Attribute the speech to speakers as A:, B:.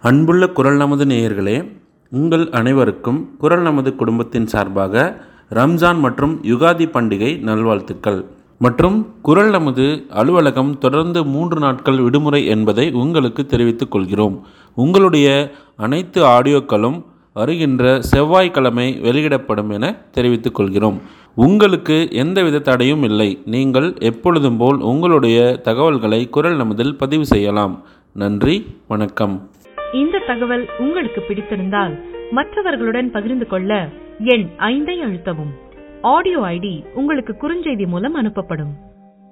A: அன்புள்ள குரல் நமது நேயர்களே உங்கள் அனைவருக்கும் குரல் நமது குடும்பத்தின் சார்பாக ரம்ஜான் மற்றும் யுகாதி பண்டிகை நல்வாழ்த்துக்கள் மற்றும் குரல் நமது அலுவலகம் தொடர்ந்து மூன்று நாட்கள் விடுமுறை என்பதை உங்களுக்கு தெரிவித்துக் கொள்கிறோம் உங்களுடைய அனைத்து ஆடியோக்களும் வருகின்ற செவ்வாய்க்கிழமை வெளியிடப்படும் என தெரிவித்துக் கொள்கிறோம் உங்களுக்கு எந்தவித தடையும் இல்லை நீங்கள் எப்பொழுதும் போல் உங்களுடைய தகவல்களை குரல் நமதில் பதிவு செய்யலாம் நன்றி வணக்கம்
B: இந்த தகவல் உங்களுக்கு பிடித்திருந்தால் மற்றவர்களுடன் பகிர்ந்து கொள்ள எண் ஐந்தை அழுத்தவும் ஆடியோ ஐடி உங்களுக்கு குறுஞ்செய்தி மூலம் அனுப்பப்படும்